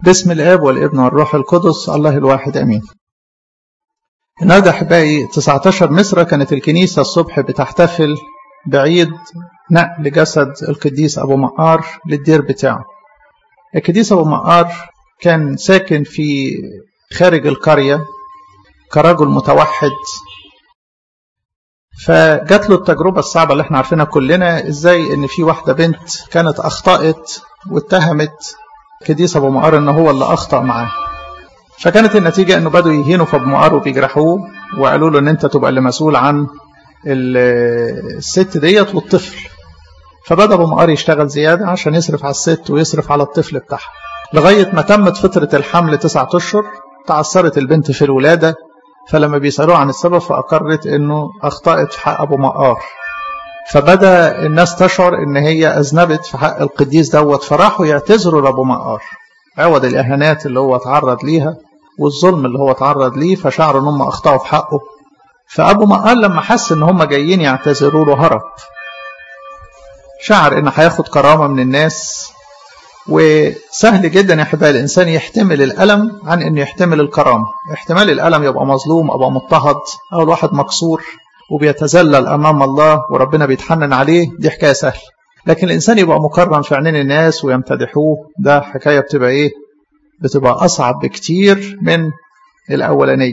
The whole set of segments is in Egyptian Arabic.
باسم الاب والابن والروح القدس الله الواحد امين النهارده احبائي 19 مصر كانت الكنيسه الصبح بتحتفل بعيد نقل جسد القديس ابو مقار للدير بتاعه القديس ابو مقار كان ساكن في خارج القريه كرجل متوحد فجات له التجربة الصعبة اللي احنا عارفينها كلنا ازاي ان في واحدة بنت كانت اخطأت واتهمت قديس ابو مقار ان هو اللي اخطأ معاه فكانت النتيجة انه بدوا يهينوا في ابو مقار وبيجرحوه وقالوا له ان انت تبقى اللي مسؤول عن الست ديت والطفل فبدأ ابو مقار يشتغل زيادة عشان يصرف على الست ويصرف على الطفل بتاعها لغاية ما تمت فترة الحمل تسعة اشهر تعثرت البنت في الولادة فلما بيسألوه عن السبب فأقرت أنه أخطأت في حق أبو مقار فبدأ الناس تشعر أن هي أذنبت في حق القديس دوت فراحوا يعتذروا لأبو مقار عوض الإهانات اللي هو اتعرض ليها والظلم اللي هو اتعرض ليه فشعروا أن هم أخطأوا في حقه فأبو مقار لما حس أن هم جايين يعتذروا له هرب شعر أنه هياخد كرامة من الناس وسهل جدا يا احبائي الانسان يحتمل الالم عن انه يحتمل الكرامه احتمال الالم يبقى مظلوم ابقى مضطهد او الواحد مكسور وبيتذلل امام الله وربنا بيتحنن عليه دي حكايه سهله لكن الانسان يبقى مكرم في عينين الناس ويمتدحوه ده حكايه بتبقى ايه بتبقى اصعب بكتير من الاولانيه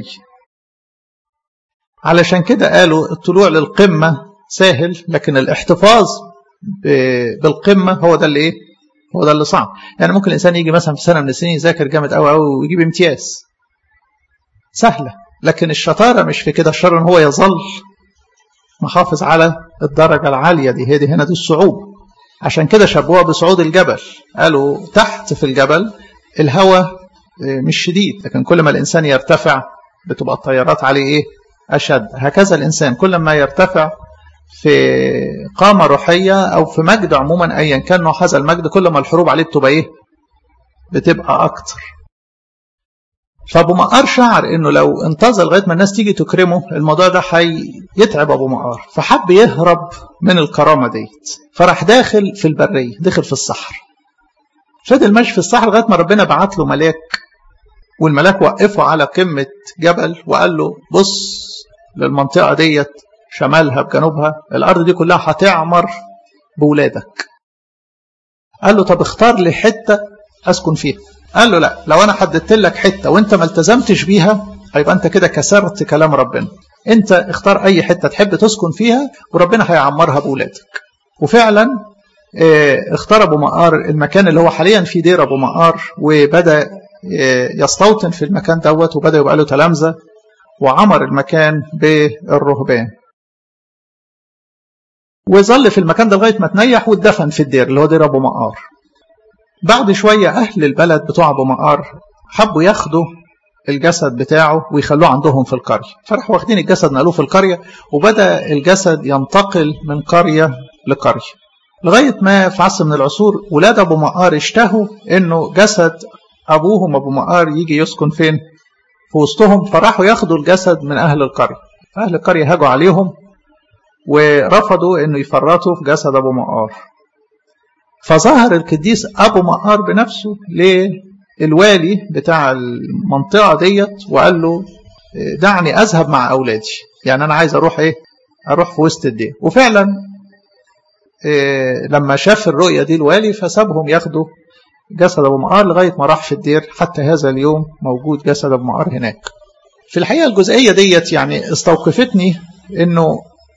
علشان كده قالوا الطلوع للقمه سهل لكن الاحتفاظ بالقمه هو ده اللي ايه هو ده اللي صعب يعني ممكن الانسان يجي مثلا في سنه من السنين يذاكر جامد قوي قوي ويجيب امتياز سهله لكن الشطاره مش في كده الشر ان هو يظل محافظ على الدرجه العاليه دي هي دي هنا دي الصعوبه عشان كده شبوها بصعود الجبل قالوا تحت في الجبل الهواء مش شديد لكن كل ما الانسان يرتفع بتبقى الطيارات عليه ايه اشد هكذا الانسان كل ما يرتفع في قامة روحية أو في مجد عموما أيا كان نوع هذا المجد كل ما الحروب عليه بتبقى إيه؟ بتبقى أكتر. فأبو مقار شعر إنه لو انتظر لغاية ما الناس تيجي تكرمه الموضوع ده هيتعب أبو مقار فحب يهرب من الكرامة ديت فراح داخل في البرية دخل في الصحراء. فضل ماشي في الصحراء لغاية ما ربنا بعت له ملاك والملاك وقفه على قمة جبل وقال له بص للمنطقة ديت شمالها بجنوبها الأرض دي كلها هتعمر بولادك قال له طب اختار لي حتة أسكن فيها قال له لا لو أنا حددت لك حتة وأنت ما التزمتش بيها هيبقى أنت كده كسرت كلام ربنا أنت اختار أي حتة تحب تسكن فيها وربنا هيعمرها بولادك وفعلا اه اختار أبو مقار المكان اللي هو حاليا في دير أبو مقار وبدأ اه يستوطن في المكان دوت وبدأ يبقى له تلامذة وعمر المكان بالرهبان وظل في المكان ده لغايه ما تنيح واتدفن في الدير اللي هو دير ابو مقار. بعد شويه اهل البلد بتوع ابو مقار حبوا ياخدوا الجسد بتاعه ويخلوه عندهم في القريه، فراحوا واخدين الجسد نقلوه في القريه وبدا الجسد ينتقل من قريه لقريه. لغايه ما في عصر من العصور ولاد ابو مقار اشتهوا انه جسد ابوهم ابو مقار يجي يسكن فين؟ في وسطهم فراحوا ياخدوا الجسد من اهل القريه. اهل القريه هاجوا عليهم ورفضوا انه يفرطوا في جسد ابو مقار فظهر القديس ابو مقار بنفسه للوالي بتاع المنطقه ديت وقال له دعني اذهب مع اولادي يعني انا عايز اروح ايه اروح في وسط الدين وفعلا إيه لما شاف الرؤيه دي الوالي فسابهم ياخدوا جسد ابو مقار لغايه ما راح في الدير حتى هذا اليوم موجود جسد ابو مقار هناك في الحقيقه الجزئيه ديت يعني استوقفتني انه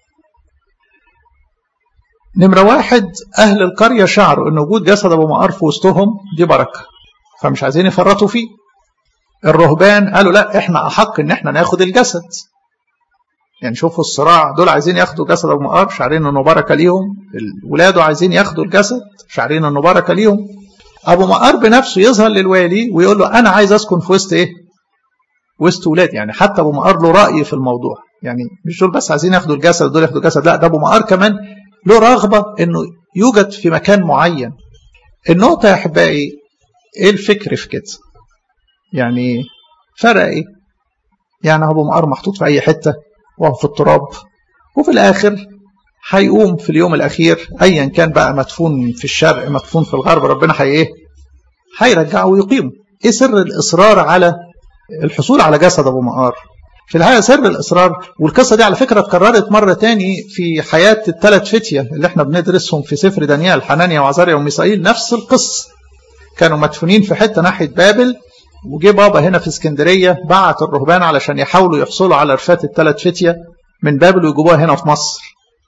نمرة واحد أهل القرية شعروا أن وجود جسد أبو مقار في وسطهم دي بركة فمش عايزين يفرطوا فيه الرهبان قالوا لا احنا أحق أن احنا ناخد الجسد يعني شوفوا الصراع دول عايزين ياخدوا جسد أبو مقار شعرين أنه بركة ليهم ولاده عايزين ياخدوا الجسد شعرين أنه بركة ليهم أبو مقار بنفسه يظهر للوالي ويقول له أنا عايز أسكن في وسط إيه وسط ولادي يعني حتى أبو مقار له رأي في الموضوع يعني مش دول بس عايزين ياخدوا الجسد دول ياخدوا الجسد لا ده أبو مقار كمان له رغبة انه يوجد في مكان معين النقطة يا احبائي ايه الفكر في كده يعني فرق ايه يعني ابو مقار محطوط في اي حتة وهو في التراب وفي الاخر هيقوم في اليوم الاخير ايا كان بقى مدفون في الشرق مدفون في الغرب ربنا هي ايه هيرجعه ويقيمه ايه سر الاصرار على الحصول على جسد ابو مقار في الحقيقه سر الاصرار والقصه دي على فكره اتكررت مره تاني في حياه الثلاث فتيه اللي احنا بندرسهم في سفر دانيال حنانيا وعزاريا وميسائيل نفس القصه كانوا مدفونين في حته ناحيه بابل وجه بابا هنا في اسكندريه بعت الرهبان علشان يحاولوا يحصلوا على رفات الثلاث فتيه من بابل ويجيبوها هنا في مصر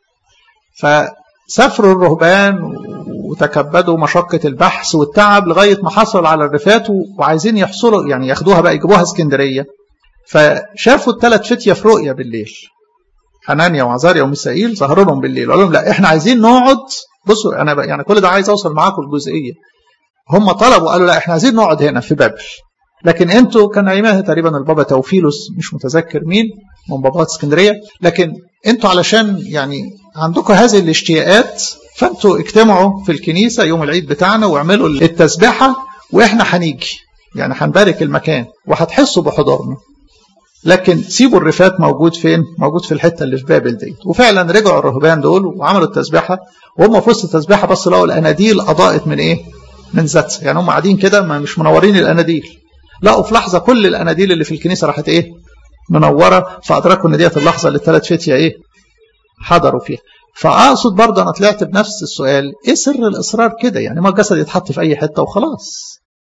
فسافروا الرهبان وتكبدوا مشقة البحث والتعب لغاية ما حصلوا على الرفات وعايزين يحصلوا يعني ياخدوها بقى يجيبوها اسكندرية فشافوا الثلاث فتية في رؤية بالليل حنانيا وعزاريا وميسائيل ظهروا لهم بالليل قالوا لهم لا احنا عايزين نقعد بصوا انا يعني كل ده عايز اوصل معاكم الجزئيه هم طلبوا قالوا لا احنا عايزين نقعد هنا في بابل لكن انتوا كان ايامها تقريبا البابا توفيلوس مش متذكر مين من بابات اسكندريه لكن انتوا علشان يعني عندكم هذه الاشتياقات فانتوا اجتمعوا في الكنيسه يوم العيد بتاعنا واعملوا التسبيحه واحنا هنيجي يعني هنبارك المكان وهتحسوا بحضورنا لكن سيبوا الرفات موجود فين؟ موجود في الحته اللي في بابل دي وفعلا رجعوا الرهبان دول وعملوا التسبيحه وهم في وسط التسبيحه بس لقوا الاناديل اضاءت من ايه؟ من ذاتها يعني هم قاعدين كده مش منورين الاناديل لقوا في لحظه كل الاناديل اللي في الكنيسه راحت ايه؟ منوره فادركوا ان ديت اللحظه اللي الثلاث فتيه ايه؟ حضروا فيها فاقصد برضه انا طلعت بنفس السؤال ايه سر الاصرار كده يعني ما الجسد يتحط في اي حته وخلاص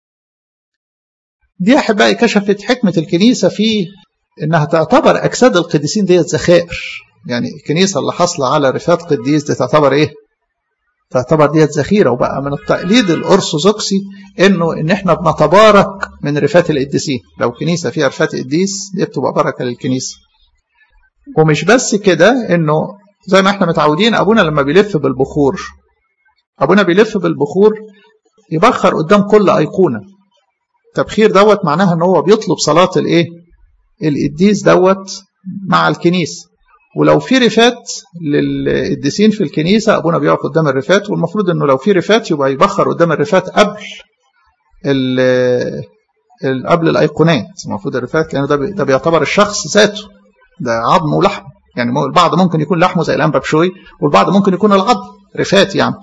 دي احبائي كشفت حكمه الكنيسه في انها تعتبر اجساد القديسين ديت ذخائر يعني الكنيسه اللي حاصله على رفات قديس دي تعتبر ايه تعتبر ديت ذخيره وبقى من التقليد الارثوذكسي انه ان احنا بنتبارك من رفات القديسين لو كنيسه فيها رفات قديس دي بتبقى بركه للكنيسه ومش بس كده انه زي ما احنا متعودين ابونا لما بيلف بالبخور ابونا بيلف بالبخور يبخر قدام كل ايقونه تبخير دوت معناها ان هو بيطلب صلاه الايه القديس دوت مع الكنيسه ولو في رفات للقديسين في الكنيسه ابونا بيقف قدام الرفات والمفروض انه لو في رفات يبقى يبخر قدام الرفات قبل قبل الايقونات المفروض الرفات لان ده ده بيعتبر الشخص ذاته ده عظم ولحم يعني البعض ممكن يكون لحمه زي الانبا بشوي والبعض ممكن يكون العظم رفات يعني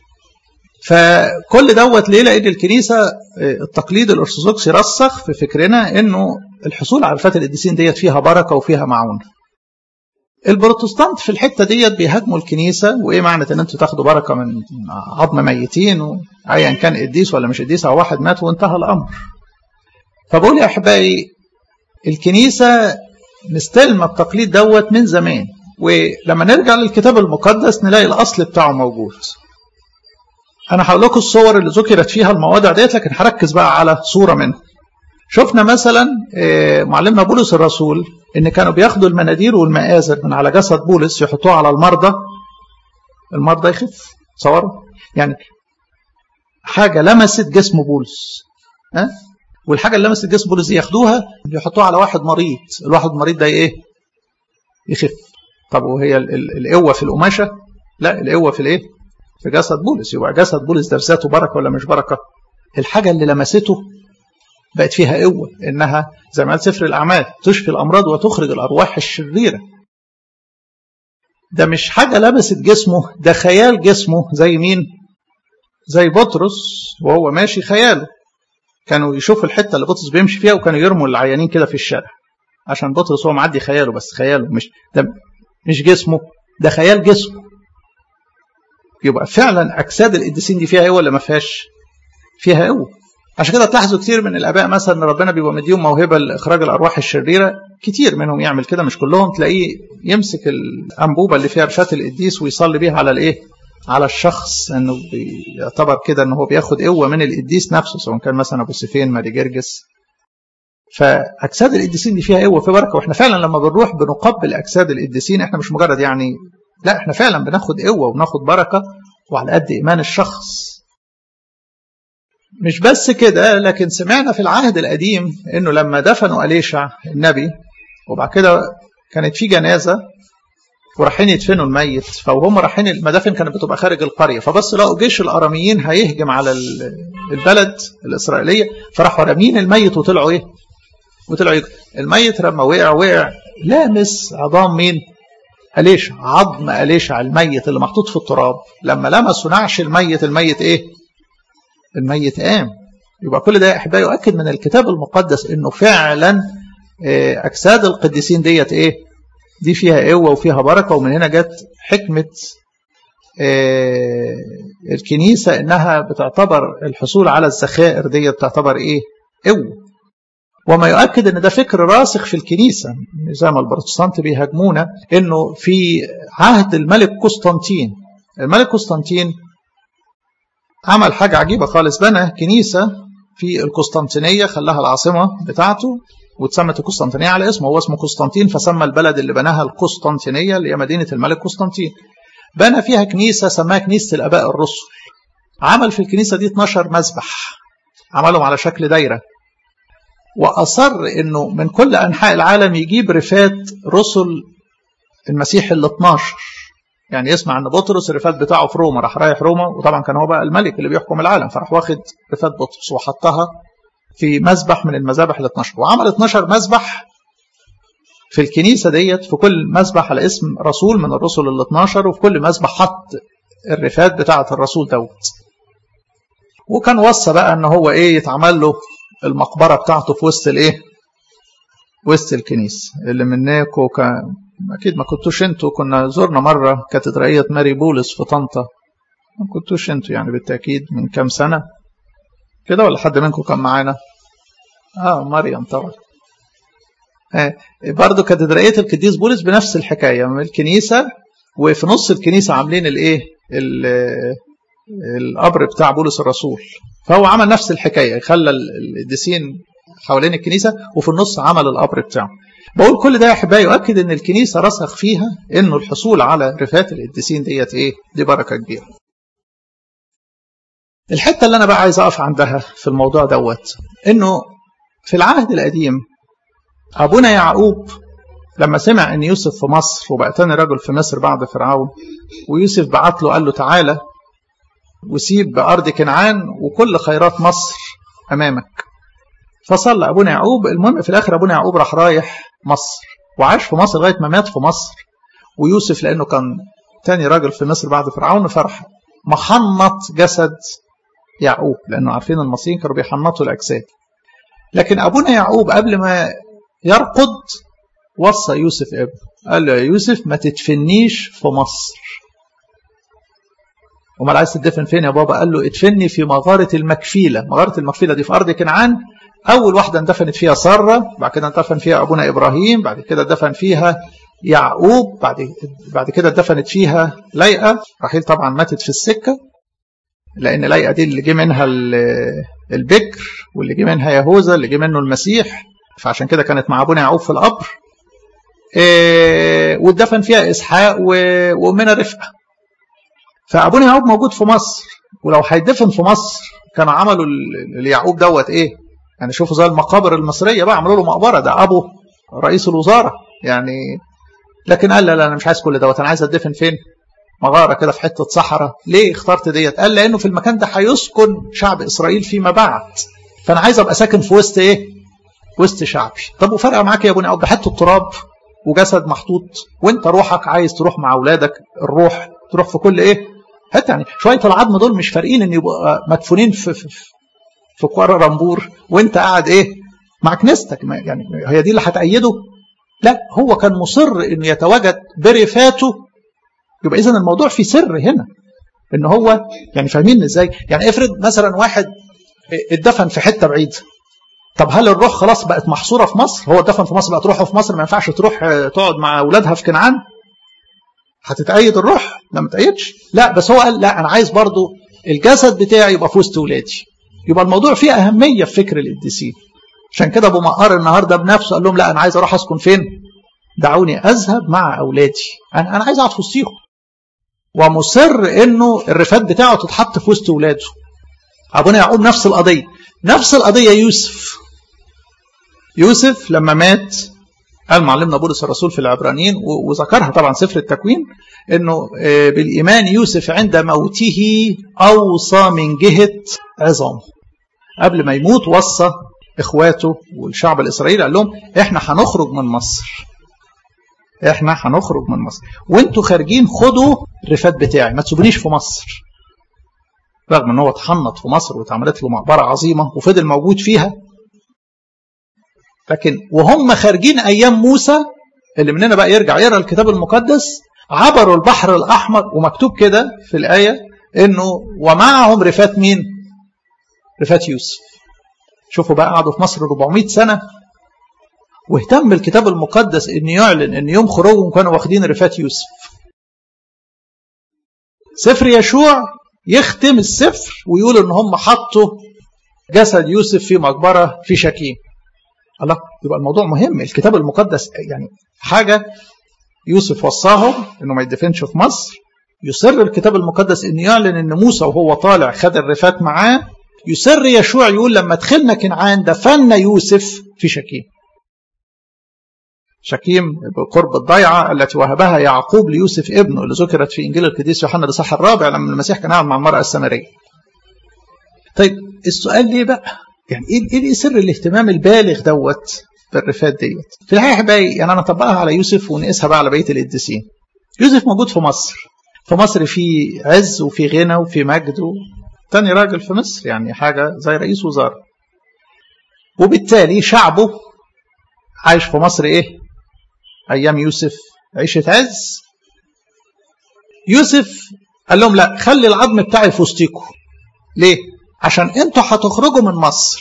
فكل دوت ليه لان الكنيسه التقليد الارثوذكسي رسخ في فكرنا انه الحصول على رفات القديسين ديت فيها بركه وفيها معونه البروتستانت في الحته ديت بيهاجموا الكنيسه وايه معنى ان انتوا تاخدوا بركه من عظم ميتين ايا كان قديس ولا مش قديس او واحد مات وانتهى الامر فبقول يا احبائي الكنيسه مستلمه التقليد دوت من زمان ولما نرجع للكتاب المقدس نلاقي الاصل بتاعه موجود انا هقول لكم الصور اللي ذكرت فيها المواضع ديت لكن هركز بقى على صوره منها شفنا مثلا معلمنا بولس الرسول ان كانوا بياخدوا المناديل والمآزر من على جسد بولس يحطوها على المرضى المرضى يخف تصوروا يعني حاجه لمست جسم بولس ها والحاجه اللي لمست جسم بولس دي ياخدوها يحطوها على واحد مريض الواحد المريض ده ايه يخف طب وهي القوه في القماشه لا القوه في الايه في جسد بولس يبقى جسد بولس ده ذاته بركه ولا مش بركه الحاجه اللي لمسته بقت فيها قوة إنها زي ما قال سفر الأعمال تشفي الأمراض وتخرج الأرواح الشريرة ده مش حاجة لبست جسمه ده خيال جسمه زي مين زي بطرس وهو ماشي خياله كانوا يشوفوا الحتة اللي بطرس بيمشي فيها وكانوا يرموا العيانين كده في الشارع عشان بطرس هو معدي خياله بس خياله مش ده مش جسمه ده خيال جسمه يبقى فعلا أجساد القديسين دي فيها قوة ولا ما فيهاش فيها قوة عشان كده تلاحظوا كتير من الاباء مثلا ان ربنا بيبقى مديهم موهبه لاخراج الارواح الشريره كتير منهم يعمل كده مش كلهم تلاقيه يمسك الانبوبه اللي فيها رشات القديس ويصلي بيها على الايه؟ على الشخص انه بيعتبر كده ان هو بياخد قوه من القديس نفسه سواء كان مثلا ابو سيفين ماري جرجس فاجساد القديسين دي فيها قوه في بركه واحنا فعلا لما بنروح بنقبل اجساد القديسين احنا مش مجرد يعني لا احنا فعلا بناخد قوه وبناخد بركه وعلى قد ايمان الشخص مش بس كده لكن سمعنا في العهد القديم انه لما دفنوا اليشع النبي وبعد كده كانت في جنازه ورايحين يدفنوا الميت فوهم رايحين المدافن كانت بتبقى خارج القريه فبس لقوا جيش الاراميين هيهجم على البلد الاسرائيليه فراحوا رامين الميت وطلعوا ايه؟ وطلعوا يجروا الميت لما وقع وقع لامس عظام مين؟ اليشع عظم اليشع الميت اللي محطوط في التراب لما لمسوا نعش الميت الميت ايه؟ الميت قام يبقى كل ده يا احبائي يؤكد من الكتاب المقدس انه فعلا اجساد القديسين ديت ايه دي فيها قوه وفيها بركه ومن هنا جت حكمه الكنيسه انها بتعتبر الحصول على الذخائر ديت تعتبر ايه قوه وما يؤكد ان ده فكر راسخ في الكنيسه زي ما البروتستانت بيهاجمونا انه في عهد الملك قسطنطين الملك قسطنطين عمل حاجه عجيبه خالص بنى كنيسه في القسطنطينيه خلاها العاصمه بتاعته واتسمت القسطنطينيه على اسمه هو اسمه قسطنطين فسمى البلد اللي بناها القسطنطينيه اللي هي مدينه الملك قسطنطين بنى فيها كنيسه سماها كنيسه الاباء الرسل عمل في الكنيسه دي 12 مسبح عملهم على شكل دايره وأصر أنه من كل أنحاء العالم يجيب رفات رسل المسيح ال 12 يعني يسمع أن بطرس الرفات بتاعه في روما راح رايح روما وطبعا كان هو بقى الملك اللي بيحكم العالم فراح واخد رفات بطرس وحطها في مذبح من المذابح ال 12 وعمل 12 مذبح في الكنيسة ديت في كل مذبح على اسم رسول من الرسل ال 12 وفي كل مذبح حط الرفات بتاعة الرسول دوت وكان وصى بقى ان هو ايه يتعمل له المقبرة بتاعته في وسط الايه وسط الكنيسة اللي منكم كان اكيد ما كنتوش انتوا كنا زرنا مرة كاتدرائية ماري بولس في طنطا ما كنتوش انتوا يعني بالتأكيد من كام سنة كده ولا حد منكم كان معانا اه مريم طبعا آه برضه كاتدرائية القديس بولس بنفس الحكاية من الكنيسة وفي نص الكنيسة عاملين الايه القبر بتاع بولس الرسول فهو عمل نفس الحكاية خلى القديسين حوالين الكنيسة وفي النص عمل القبر بتاعه بقول كل ده يا احبائي يؤكد ان الكنيسة رسخ فيها انه الحصول على رفات القديسين ديت ايه دي بركة كبيرة الحتة اللي انا بقى عايز اقف عندها في الموضوع دوت انه في العهد القديم ابونا يعقوب لما سمع ان يوسف في مصر وبقى تاني رجل في مصر بعد فرعون ويوسف بعت له قال له تعالى وسيب بأرض كنعان وكل خيرات مصر أمامك فصلى أبونا يعقوب المهم في الآخر أبونا يعقوب راح رايح مصر وعاش في مصر لغاية ما مات في مصر ويوسف لأنه كان تاني راجل في مصر بعد فرعون فرح محنط جسد يعقوب لأنه عارفين المصريين كانوا بيحنطوا الأجساد لكن أبونا يعقوب قبل ما يرقد وصى يوسف ابنه قال له يا يوسف ما تدفنيش في مصر امال عايز تدفن فين يا بابا قال له ادفني في مغارة المكفيلة مغارة المكفيلة دي في أرض كنعان أول واحدة اندفنت فيها سارة بعد كده اندفن فيها أبونا إبراهيم بعد كده دفن فيها يعقوب بعد بعد كده دفنت فيها ليئة رحيل طبعا ماتت في السكة لأن ليئة دي اللي جه منها البكر واللي جه منها يهوذا اللي جه منه المسيح فعشان كده كانت مع أبونا يعقوب في القبر إيه واتدفن فيها إسحاق وأمنا رفقة فابونا يعقوب موجود في مصر ولو هيدفن في مصر كانوا عملوا ليعقوب دوت ايه يعني شوفوا زي المقابر المصريه بقى عملوا له مقبره ده ابو رئيس الوزاره يعني لكن قال لا لا انا مش عايز كل دوت انا عايز ادفن فين مغاره كده في حته صحراء ليه اخترت ديت قال لانه في المكان ده هيسكن شعب اسرائيل فيما بعد فانا عايز ابقى ساكن في وسط ايه وسط شعبي طب وفرقه معاك يا ابونا يعقوب حته تراب وجسد محطوط وانت روحك عايز تروح مع اولادك الروح تروح في كل ايه حتى يعني شويه العظم دول مش فارقين ان يبقوا مدفونين في في, في كوارا رامبور وانت قاعد ايه مع كنيستك يعني هي دي اللي هتأيده لا هو كان مصر انه يتواجد برفاته يبقى اذا الموضوع في سر هنا ان هو يعني فاهمين ازاي يعني افرض مثلا واحد اتدفن في حته بعيده طب هل الروح خلاص بقت محصوره في مصر هو اتدفن في مصر بقت روحه في مصر ما ينفعش تروح تقعد مع اولادها في كنعان هتتأيد الروح لا ما تأيدش لا بس هو قال لا انا عايز برضو الجسد بتاعي يبقى في وسط ولادي يبقى الموضوع فيه اهميه في فكر القديسين عشان كده ابو مقار النهارده بنفسه قال لهم لا انا عايز اروح اسكن فين دعوني اذهب مع اولادي انا انا عايز اقعد في وسطيهم ومصر انه الرفات بتاعه تتحط في وسط ولاده ابونا يعقوب نفس القضيه نفس القضيه يوسف يوسف لما مات قال معلمنا بولس الرسول في العبرانيين وذكرها طبعا سفر التكوين انه بالايمان يوسف عند موته اوصى من جهه عظام قبل ما يموت وصى اخواته والشعب الاسرائيلي قال لهم احنا هنخرج من مصر احنا هنخرج من مصر وانتوا خارجين خدوا الرفات بتاعي ما تسيبونيش في مصر رغم ان هو اتحنط في مصر واتعملت له مقبره عظيمه وفضل موجود فيها لكن وهم خارجين ايام موسى اللي مننا بقى يرجع يقرا الكتاب المقدس عبروا البحر الاحمر ومكتوب كده في الايه انه ومعهم رفات مين؟ رفات يوسف. شوفوا بقى قعدوا في مصر 400 سنه واهتم الكتاب المقدس ان يعلن ان يوم خروجهم كانوا واخدين رفات يوسف. سفر يشوع يختم السفر ويقول ان هم حطوا جسد يوسف في مقبره في شكيم. الله يبقى الموضوع مهم الكتاب المقدس يعني حاجه يوسف وصاهم انه ما يدفنش في مصر يصر الكتاب المقدس ان يعلن ان موسى وهو طالع خد الرفات معاه يصر يشوع يقول لما دخلنا كنعان دفنا يوسف في شكيم شكيم بقرب الضيعة التي وهبها يعقوب ليوسف ابنه اللي ذكرت في إنجيل القديس يوحنا الإصحاح الرابع لما المسيح كان قاعد مع المرأة السامرية. طيب السؤال ليه بقى؟ يعني ايه ايه سر الاهتمام البالغ دوت بالرفات ديت؟ في الحقيقة احبائي يعني أنا أطبقها على يوسف ونقيسها بقى على بقية القديسين. يوسف موجود في مصر. في مصر في عز وفي غنى وفي مجد و... تاني راجل في مصر يعني حاجة زي رئيس وزراء. وبالتالي شعبه عايش في مصر ايه؟ ايام يوسف عيشه عز يوسف قال لهم لا خلي العظم بتاعي في وسطيكم ليه عشان انتوا هتخرجوا من مصر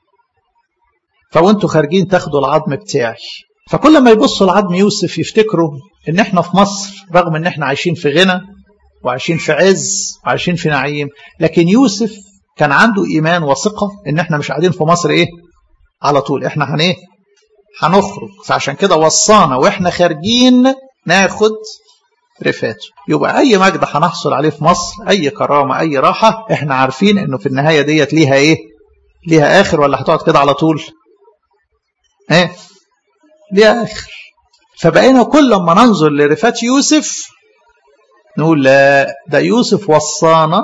فوانتوا خارجين تاخدوا العظم بتاعي فكل ما يبصوا لعظم يوسف يفتكروا ان احنا في مصر رغم ان احنا عايشين في غنى وعايشين في عز وعايشين في نعيم لكن يوسف كان عنده ايمان وثقه ان احنا مش قاعدين في مصر ايه على طول احنا هن ايه هنخرج فعشان كده وصانا واحنا خارجين ناخد رفاته يبقى اي مجد هنحصل عليه في مصر اي كرامه اي راحه احنا عارفين انه في النهايه ديت ليها ايه ليها اخر ولا هتقعد كده على طول ايه ليها اخر فبقينا كل ما ننظر لرفات يوسف نقول لا ده يوسف وصانا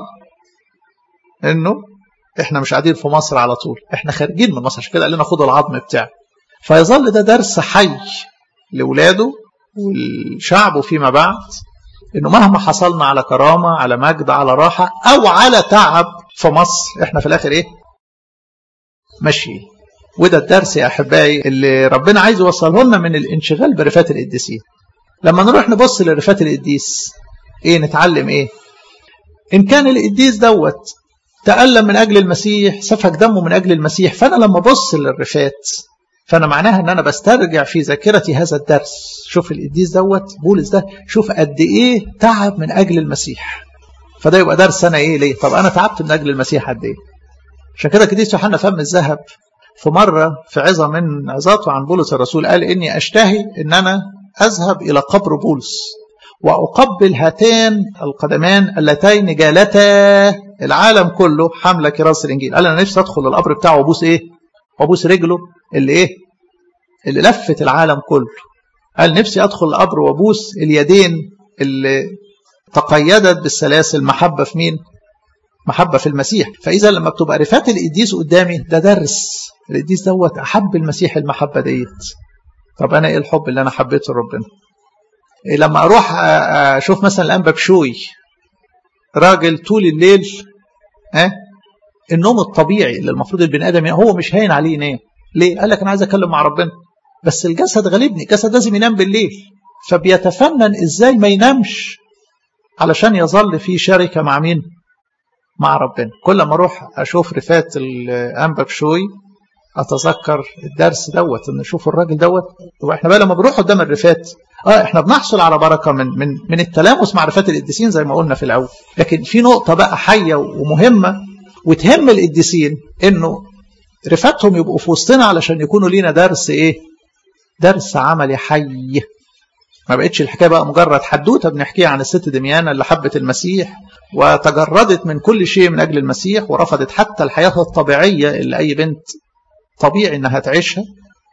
انه احنا مش قاعدين في مصر على طول احنا خارجين من مصر عشان كده قال لنا خدوا العظم بتاعي فيظل ده درس حي لاولاده والشعب فيما بعد انه مهما حصلنا على كرامه على مجد على راحه او على تعب في مصر احنا في الاخر ايه؟ ماشي وده الدرس يا احبائي اللي ربنا عايز يوصله لنا من الانشغال برفات القديسين. لما نروح نبص لرفات القديس ايه نتعلم ايه؟ ان كان القديس دوت تألم من اجل المسيح سفك دمه من اجل المسيح فانا لما ابص للرفات فانا معناها ان انا بسترجع في ذاكرتي هذا الدرس شوف القديس دوت بولس ده شوف قد ايه تعب من اجل المسيح فده يبقى درس انا ايه ليه طب انا تعبت من اجل المسيح قد ايه عشان كده القديس يوحنا فم الذهب في مره في عظه من عظاته عن بولس الرسول قال اني اشتهي ان انا اذهب الى قبر بولس واقبل هاتين القدمان اللتين جالتا العالم كله حمله كراس الانجيل قال انا نفسي ادخل القبر بتاعه وابوس ايه وابوس رجله اللي ايه اللي لفت العالم كله قال نفسي ادخل القبر وابوس اليدين اللي تقيدت بالسلاسل محبه في مين محبه في المسيح فاذا لما بتبقى رفات القديس قدامي ده درس القديس دوت احب المسيح المحبه ديت طب انا ايه الحب اللي انا حبيته ربنا إيه لما اروح اشوف مثلا الانبا بشوي راجل طول الليل ها أه؟ النوم الطبيعي اللي المفروض البني ادم هو مش هين عليه ينام ليه؟ قال لك انا عايز اتكلم مع ربنا بس الجسد غالبني الجسد لازم ينام بالليل فبيتفنن ازاي ما ينامش علشان يظل في شركه مع مين؟ مع ربنا كل ما اروح اشوف رفات الانبا بشوي اتذكر الدرس دوت ان اشوف الراجل دوت واحنا بقى لما بنروح قدام الرفات اه احنا بنحصل على بركه من من من التلامس مع رفات القديسين زي ما قلنا في الاول لكن في نقطه بقى حيه ومهمه وتهم القديسين انه رفاتهم يبقوا في وسطنا علشان يكونوا لينا درس ايه درس عملي حي ما بقتش الحكايه بقى مجرد حدوته بنحكيها عن الست دميانه اللي حبت المسيح وتجردت من كل شيء من اجل المسيح ورفضت حتى الحياه الطبيعيه اللي اي بنت طبيعي انها تعيشها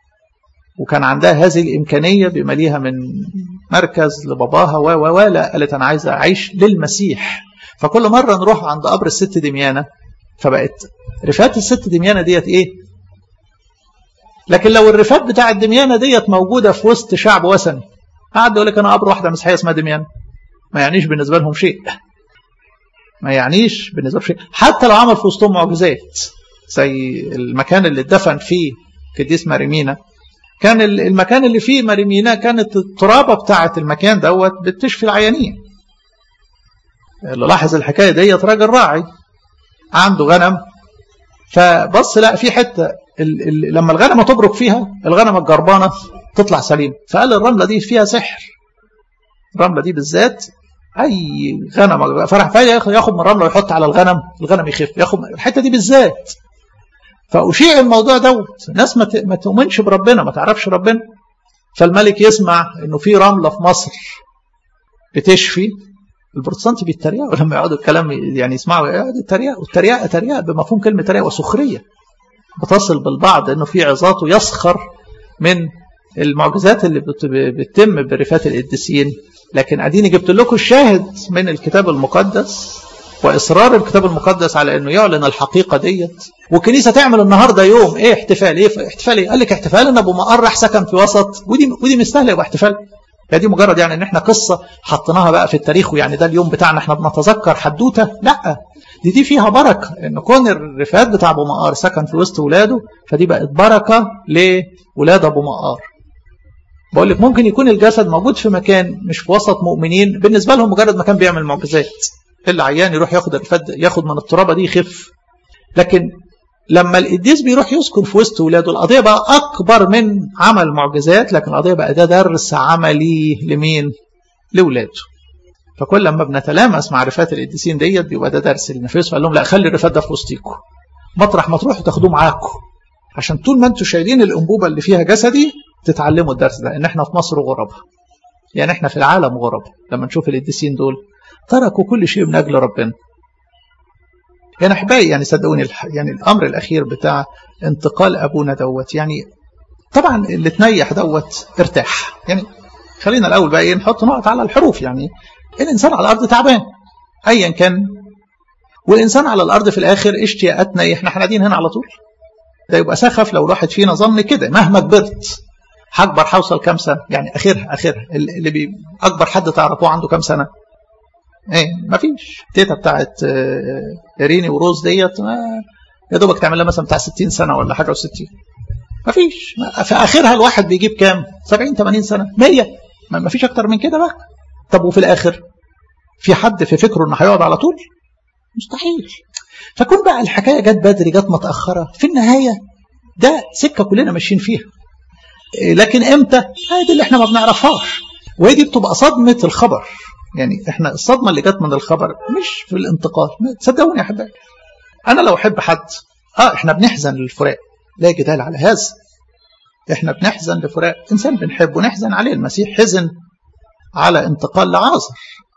وكان عندها هذه الامكانيه بما ليها من مركز لباباها و و لا قالت انا عايزه اعيش للمسيح فكل مره نروح عند قبر الست دميانه فبقت رفات الست دميانه ديت ايه لكن لو الرفات بتاع الدميانه ديت موجوده في وسط شعب وثني قعد يقول لك انا قبر واحده مسيحيه اسمها دميانه ما يعنيش بالنسبه لهم شيء ما يعنيش بالنسبه شيء حتى لو عمل في وسطهم معجزات زي المكان اللي اتدفن فيه قديس ماريمينا كان المكان اللي فيه ماريمينا كانت الترابه بتاعه المكان دوت بتشفي العيانين اللي لاحظ الحكايه ديت راجل راعي عنده غنم فبص لا في حته ال ال لما الغنمه تبرك فيها الغنمه الجربانه تطلع سليمه فقال الرمله دي فيها سحر الرمله دي بالذات اي غنم فرح ياخد من الرمله ويحط على الغنم الغنم يخف ياخد الحته دي بالذات فاشيع الموضوع دوت ناس ما تؤمنش بربنا ما تعرفش ربنا فالملك يسمع انه في رمله في مصر بتشفي البروتستانت بيتريقوا لما يقعدوا الكلام يعني يسمعوا يقعدوا يتريقوا التريقه تريقه بمفهوم كلمه تريقه وسخريه بتصل بالبعض انه في عظاته يسخر من المعجزات اللي بتتم برفات القديسين لكن اديني جبت لكم الشاهد من الكتاب المقدس واصرار الكتاب المقدس على انه يعلن الحقيقه ديت والكنيسه تعمل النهارده يوم ايه احتفال ايه احتفال ايه قال لك احتفال ان ابو مقرح سكن في وسط ودي ودي مستاهله يبقى احتفال هي دي مجرد يعني ان احنا قصه حطيناها بقى في التاريخ ويعني ده اليوم بتاعنا احنا بنتذكر حدوته لا دي دي فيها بركه ان كون الرفات بتاع ابو مقار سكن في وسط ولاده فدي بقت بركه لولاد ابو مقار بقول لك ممكن يكون الجسد موجود في مكان مش في وسط مؤمنين بالنسبه لهم مجرد مكان بيعمل معجزات اللي عيان يروح ياخد الرفات ياخد من الترابه دي يخف لكن لما القديس بيروح يسكن في وسط ولاده القضيه بقى اكبر من عمل معجزات لكن القضيه بقى ده درس عملي لمين؟ لاولاده. فكل لما بنتلامس مع رفات القديسين ديت بيبقى ده درس للنفس فقال لهم لا خلي الرفات ده في وسطيكم. مطرح ما تروحوا تاخدوه معاكم. عشان طول ما انتم شايلين الانبوبه اللي فيها جسدي تتعلموا الدرس ده ان احنا في مصر غرباء. يعني احنا في العالم غرباء لما نشوف القديسين دول تركوا كل شيء من اجل ربنا. يعني احبائي يعني صدقوني يعني الامر الاخير بتاع انتقال ابونا دوت يعني طبعا اللي تنيح دوت ارتاح يعني خلينا الاول بقى ايه نحط نقط على الحروف يعني الانسان على الارض تعبان ايا كان والانسان على الارض في الاخر اشتياقاتنا احنا قاعدين هنا على طول ده يبقى سخف لو الواحد فينا ظن كده مهما كبرت هكبر هوصل كام سنه يعني اخرها اخرها اللي بي اكبر حد تعرفوه عنده كام سنه ايه مفيش تيتا بتاعت ريني وروز ديت يا دوبك تعمل لها مثلا بتاع 60 سنه ولا حاجه و60 مفيش في اخرها الواحد بيجيب كام 70 80 سنه 100 ما فيش اكتر من كده بقى طب وفي الاخر في حد في فكره انه هيقعد على طول مستحيل فكون بقى الحكايه جت بدري جت متاخره في النهايه ده سكه كلنا ماشيين فيها لكن امتى هذه اللي احنا ما بنعرفهاش وهي دي بتبقى صدمه الخبر يعني احنا الصدمه اللي جت من الخبر مش في الانتقال صدقوني يا احبائي انا لو احب حد اه احنا بنحزن للفراق لا جدال على هذا احنا بنحزن لفراق انسان بنحبه نحزن عليه المسيح حزن على انتقال لعازر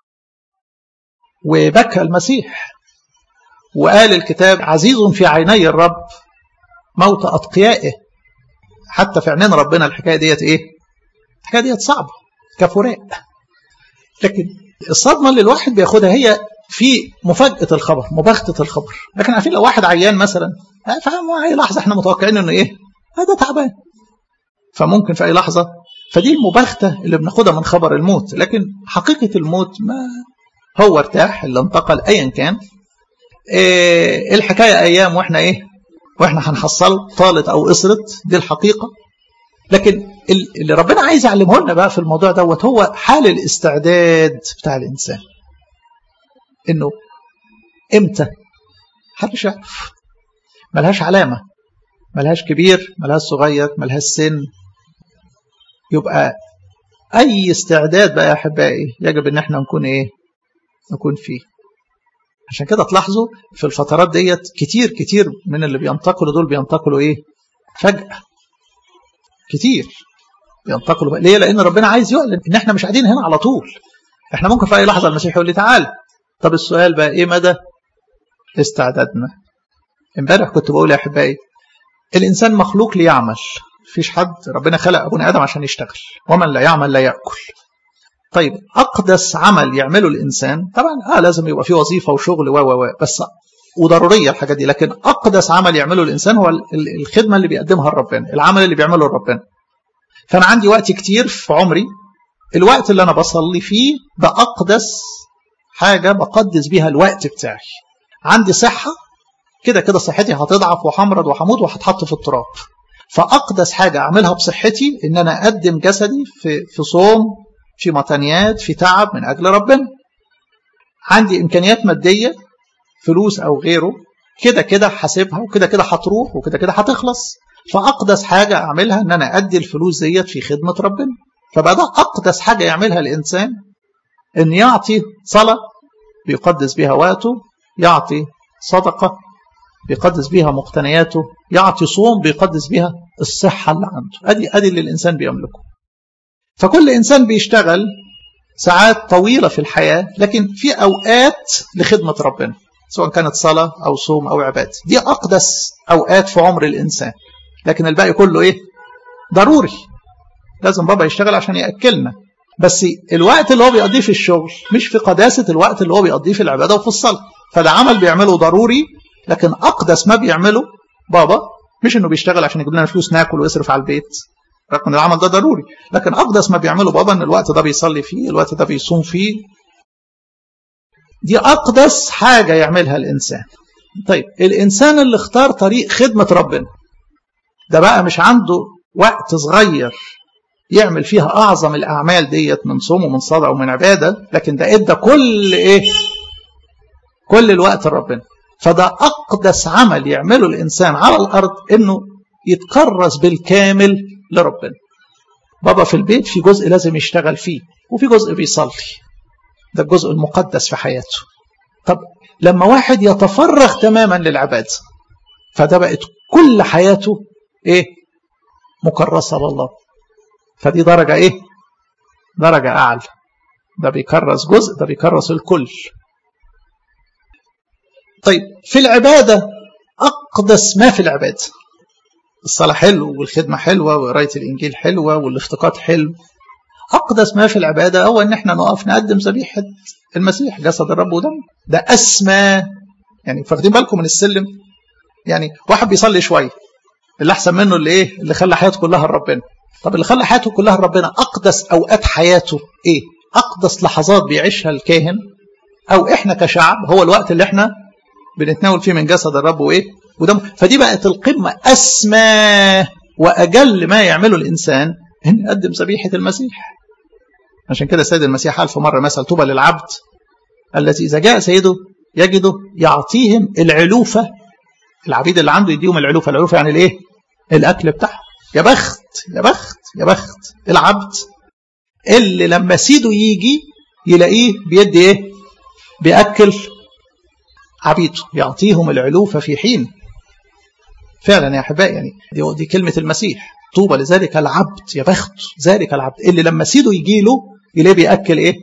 وبكى المسيح وقال الكتاب عزيز في عيني الرب موت اتقيائه حتى في عينين ربنا الحكايه ديت ايه الحكايه ديت صعبه كفراق لكن الصدمه اللي الواحد بياخدها هي في مفاجاه الخبر مباغته الخبر لكن عارفين لو واحد عيان مثلا فاهم اي لحظه احنا متوقعين انه ايه هذا تعبان فممكن في اي لحظه فدي المباغته اللي بناخدها من خبر الموت لكن حقيقه الموت ما هو ارتاح اللي انتقل ايا كان إيه الحكايه ايام واحنا ايه واحنا هنحصل طالت او قصرت دي الحقيقه لكن اللي ربنا عايز يعلمه لنا بقى في الموضوع دوت هو حال الاستعداد بتاع الانسان انه امتى محدش يعرف ملهاش علامه ملهاش كبير ملهاش صغير ملهاش سن يبقى اي استعداد بقى يا احبائي يجب ان احنا نكون ايه نكون فيه عشان كده تلاحظوا في الفترات ديت كتير كتير من اللي بينتقلوا دول بينتقلوا ايه فجأة كتير بينتقلوا ليه لان ربنا عايز يعلن ان احنا مش قاعدين هنا على طول احنا ممكن في اي لحظه المسيح يقول لي تعال طب السؤال بقى ايه مدى استعدادنا امبارح كنت بقول يا احبائي الانسان مخلوق ليعمل مفيش حد ربنا خلق ابونا ادم عشان يشتغل ومن لا يعمل لا ياكل طيب اقدس عمل يعمله الانسان طبعا اه لازم يبقى فيه وظيفه وشغل و و بس وضروريه الحاجات دي لكن اقدس عمل يعمله الانسان هو الخدمه اللي بيقدمها لربنا العمل اللي بيعمله لربنا فانا عندي وقت كتير في عمري الوقت اللي انا بصلي فيه ده اقدس حاجة بقدس بيها الوقت بتاعي عندي صحة كده كده صحتي هتضعف وهمرض وهموت وهتحط في التراب فأقدس حاجة أعملها بصحتي إن أنا أقدم جسدي في, في صوم في مطنيات في تعب من أجل ربنا عندي إمكانيات مادية فلوس أو غيره كده كده حاسبها وكده كده هتروح وكده كده هتخلص فأقدس حاجة أعملها إن أنا أدي الفلوس ديت في خدمة ربنا فبقى ده أقدس حاجة يعملها الإنسان إن يعطي صلاة بيقدس بها وقته يعطي صدقة بيقدس بها مقتنياته يعطي صوم بيقدس بها الصحة اللي عنده أدي, أدي اللي الإنسان بيملكه فكل إنسان بيشتغل ساعات طويلة في الحياة لكن في أوقات لخدمة ربنا سواء كانت صلاة أو صوم أو عبادة دي أقدس أوقات في عمر الإنسان لكن الباقي كله إيه ضروري لازم بابا يشتغل عشان يأكلنا بس الوقت اللي هو بيقضيه في الشغل مش في قداسة الوقت اللي هو بيقضيه في العبادة وفي الصلاة فده عمل بيعمله ضروري لكن أقدس ما بيعمله بابا مش إنه بيشتغل عشان يجيب لنا فلوس ناكل ويصرف على البيت رغم ان العمل ده ضروري لكن أقدس ما بيعمله بابا إن الوقت ده بيصلي فيه الوقت ده بيصوم فيه دي أقدس حاجة يعملها الإنسان طيب الإنسان اللي اختار طريق خدمة ربنا ده بقى مش عنده وقت صغير يعمل فيها أعظم الأعمال ديت من صوم ومن صلاة ومن عبادة لكن ده إدى كل إيه كل الوقت لربنا فده أقدس عمل يعمله الإنسان على الأرض إنه يتكرس بالكامل لربنا بابا في البيت في جزء لازم يشتغل فيه وفي جزء بيصلي ده الجزء المقدس في حياته طب لما واحد يتفرغ تماما للعبادة فده بقت كل حياته ايه مكرسة لله فدي درجة ايه درجة اعلى ده بيكرس جزء ده بيكرس الكل طيب في العبادة أقدس ما في العبادة الصلاة حلو والخدمة حلوة وقراية الإنجيل حلوة والافتقاد حلو أقدس ما في العبادة هو إن إحنا نقف نقدم ذبيحة المسيح جسد الرب ودم ده أسمى يعني فاخدين بالكم من السلم يعني واحد بيصلي شوية اللي أحسن منه اللي إيه اللي خلى حياته كلها لربنا طب اللي خلى حياته كلها لربنا أقدس أوقات حياته إيه أقدس لحظات بيعيشها الكاهن أو إحنا كشعب هو الوقت اللي إحنا بنتناول فيه من جسد الرب وإيه ودم فدي بقت القمة أسمى وأجل ما يعمله الإنسان إن يقدم ذبيحة المسيح عشان كده السيد المسيح قال في مرة مثل طوبى للعبد الذي إذا جاء سيده يجده يعطيهم العلوفة العبيد اللي عنده يديهم العلوفة العلوفة يعني الإيه الأكل بتاعه يا بخت يا بخت يا بخت العبد اللي لما سيده يجي يلاقيه بيدي إيه بيأكل عبيده يعطيهم العلوفة في حين فعلا يا أحبائي يعني دي, دي كلمة المسيح طوبى لذلك العبد يا بخت ذلك العبد اللي لما سيده يجي له يلاقيه بيأكل إيه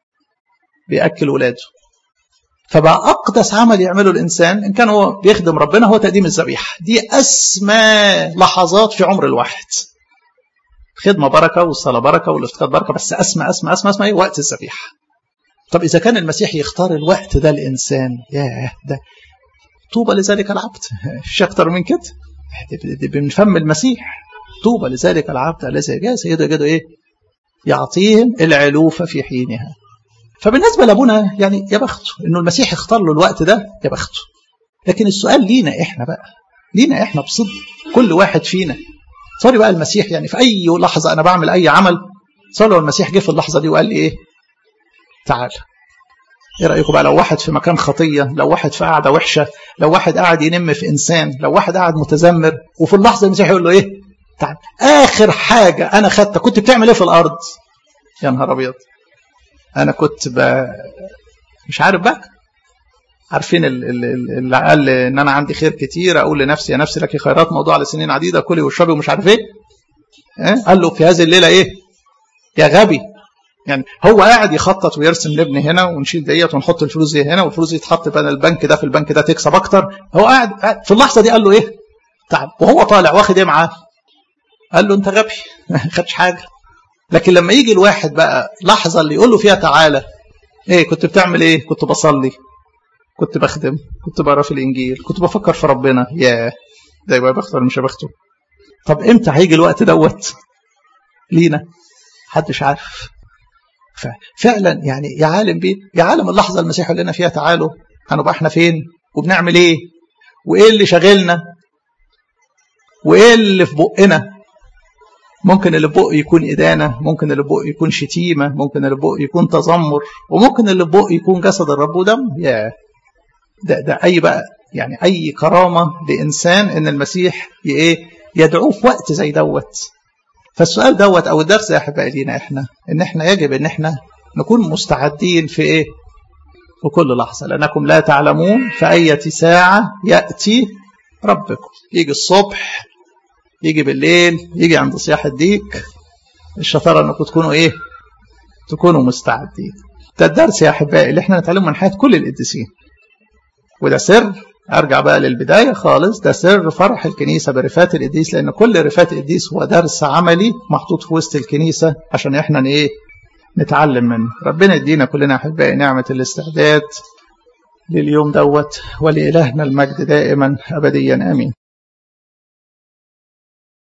بيأكل ولاده فبقى أقدس عمل يعمله الإنسان إن كان هو بيخدم ربنا هو تقديم الذبيحة دي أسمى لحظات في عمر الواحد خدمة بركة والصلاة بركة والافتقاد بركة بس أسمى أسمى أسمى أسمى إيه وقت الذبيحة طب إذا كان المسيح يختار الوقت ده الإنسان ياه ده طوبى لذلك العبد مش أكتر من كده من فم المسيح طوبى لذلك العبد الذي جاء سيده يجده إيه يعطيهم العلوفة في حينها فبالنسبة لأبونا يعني يا بخته إنه المسيح اختار له الوقت ده يا بخته لكن السؤال لينا إحنا بقى لينا إحنا بصدق كل واحد فينا صار بقى المسيح يعني في أي لحظة أنا بعمل أي عمل صار لو المسيح جه في اللحظة دي وقال لي إيه تعال ايه رايكم بقى لو واحد في مكان خطيه لو واحد في قاعده وحشه لو واحد قاعد ينم في انسان لو واحد قاعد متذمر وفي اللحظه المسيح يقول له ايه تعال اخر حاجه انا خدتها كنت بتعمل ايه في الارض يا نهار ابيض انا كنت ب... مش عارف بقى عارفين اللي قال ان انا عندي خير كتير اقول لنفسي يا نفسي لك خيرات موضوع لسنين عديده كلي واشربي ومش عارف ايه قال له في هذه الليله ايه يا غبي يعني هو قاعد يخطط ويرسم لابن هنا ونشيل ديت ونحط الفلوس دي هنا والفلوس دي تتحط بين البنك ده في البنك ده تكسب اكتر هو قاعد في اللحظه دي قال له ايه تعال وهو طالع واخد ايه معاه قال له انت غبي ما خدش حاجه لكن لما يجي الواحد بقى لحظه اللي يقول له فيها تعالى ايه كنت بتعمل ايه كنت بصلي كنت بخدم كنت بقرا في الانجيل كنت بفكر في ربنا ياه ده يبقى بخته ولا مش بخته طب امتى هيجي الوقت دوت لينا محدش عارف ففعلا يعني يا عالم بيه يا عالم اللحظه المسيح يقول لنا فيها تعالوا هنبقى احنا فين وبنعمل ايه وايه اللي شاغلنا وايه اللي في بقنا ممكن اللي بق يكون إدانة ممكن اللي بق يكون شتيمة ممكن اللي بق يكون تذمر وممكن اللي بق يكون جسد الرب ودم يا ده, ده أي بقى يعني أي كرامة لإنسان إن المسيح إيه يدعوه في وقت زي دوت فالسؤال دوت أو الدرس يا أحبائي لينا إحنا إن إحنا يجب إن إحنا نكون مستعدين في إيه في كل لحظة لأنكم لا تعلمون في أية ساعة يأتي ربكم يجي الصبح يجي بالليل يجي عند صياح الديك الشطارة انكم تكونوا ايه تكونوا مستعدين ده الدرس يا احبائي اللي احنا نتعلمه من حياة كل القديسين وده سر ارجع بقى للبداية خالص ده سر فرح الكنيسة برفات القديس لان كل رفات القديس هو درس عملي محطوط في وسط الكنيسة عشان احنا ايه نتعلم منه ربنا يدينا كلنا احبائي نعمة الاستعداد لليوم دوت ولإلهنا المجد دائما أبديا آمين